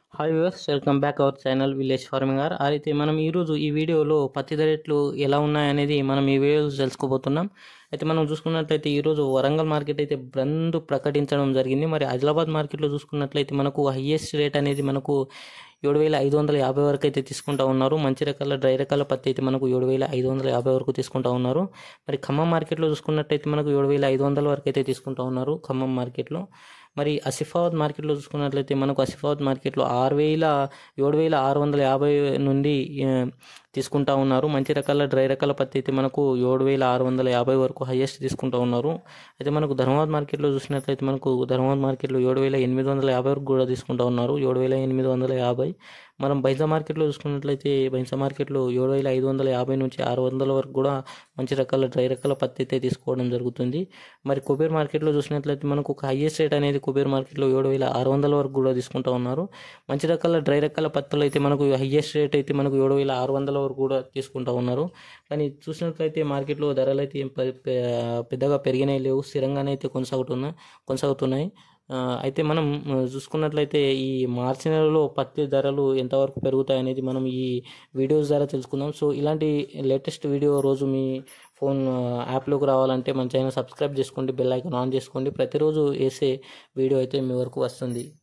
hi viewers welcome back our channel village farming ఆర్ అయితే మనం ఈరోజు ఈ వీడియోలో పత్తి ధరలు ఎలా ఉన్నాయనేది మనం ఈ వీడియోలో తెలుసుకోబోతున్నాం అయితే మనం చూసుకున్నట్లయితే ఈరోజు వరంగల్ మార్కెట్ అయితే బంద్ ప్రకటించడం జరిగింది మరి ఆదిలాబాద్ మార్కెట్లో చూసుకున్నట్లయితే మనకు హైయెస్ట్ రేట్ అనేది మనకు ఏడు వేల ఐదు వందల యాభై వరకు అయితే తీసుకుంటా ఉన్నారు మంచి రకాల డ్రై రకాల పత్తి అయితే మనకు ఏడు వేల ఐదు వందల యాభై వరకు తీసుకుంటా ఉన్నారు మరి ఖమ్మం మార్కెట్లో చూసుకున్నట్టయితే మనకు ఏడు వేల ఐదు వందల వరకు అయితే తీసుకుంటా ఉన్నారు ఖమ్మం మార్కెట్లో మరి ఆసిఫాబాద్ మార్కెట్లో చూసుకున్నట్లయితే మనకు ఆసిఫాబాద్ మార్కెట్లో ఆరు వేల ఏడు వేల ఆరు వందల యాభై నుండి ఆ, తీసుకుంటా ఉన్నారు మంచి రకాల డ్రై రకాల పత్తి అయితే మనకు ఏడు వేల ఆరు వందల యాభై వరకు హైయెస్ట్ తీసుకుంటా ఉన్నారు అయితే మనకు ధర్మాబాద్ మార్కెట్లో చూసినట్లయితే మనకు ధర్మాబాద్ మార్కెట్లో ఏడు వేల ఎనిమిది వందల యాభై వరకు కూడా తీసుకుంటా ఉన్నారు ఏడు వేల ఎనిమిది వందల యాభై మనం బైజా మార్కెట్లో చూసుకున్నట్లయితే బైజా మార్కెట్లో ఏడు వేల ఐదు వందల యాభై నుంచి ఆరు వందల వరకు కూడా మంచి రకాల డ్రై రకాల పత్తి అయితే తీసుకోవడం జరుగుతుంది మరి కుబేర్ మార్కెట్లో చూసినట్లయితే మనకు ఒక హైయెస్ట్ రేట్ అనేది కుబేర్ మార్కెట్లో ఏడు వేల ఆరు వందల వరకు కూడా తీసుకుంటా ఉన్నారు మంచి రకాల డ్రై రకాల పత్తులు అయితే మనకు హైయెస్ట్ రేట్ అయితే మనకు ఏడు వేల ఆరు వందల వరకు కూడా తీసుకుంటా ఉన్నారు కానీ చూసినట్లయితే మార్కెట్లో ధరలు అయితే ఏం పె- పె- పెద్దగా పెరిగినాయి లేవు స్థిరంగానే అయితే కొనసాగుతున్నాయి కొనసాగుతున్నాయి ఆ, అయితే మనం ఆ, చూసుకున్నట్లయితే ఈ మార్చి నెలలో పత్తి ధరలు ఎంతవరకు పెరుగుతాయి అనేది మనం ఈ వీడియోస్ ద్వారా తెలుసుకుందాం సో ఇలాంటి లేటెస్ట్ వీడియో రోజు మీ ఫోన్ ఆ, యాప్లోకి రావాలంటే మన ఛానల్ సబ్స్క్రైబ్ చేసుకోండి బెల్ ఐకాన్ ఆన్ చేసుకోండి ప్రతిరోజు వేసే వీడియో అయితే మీ వరకు వస్తుంది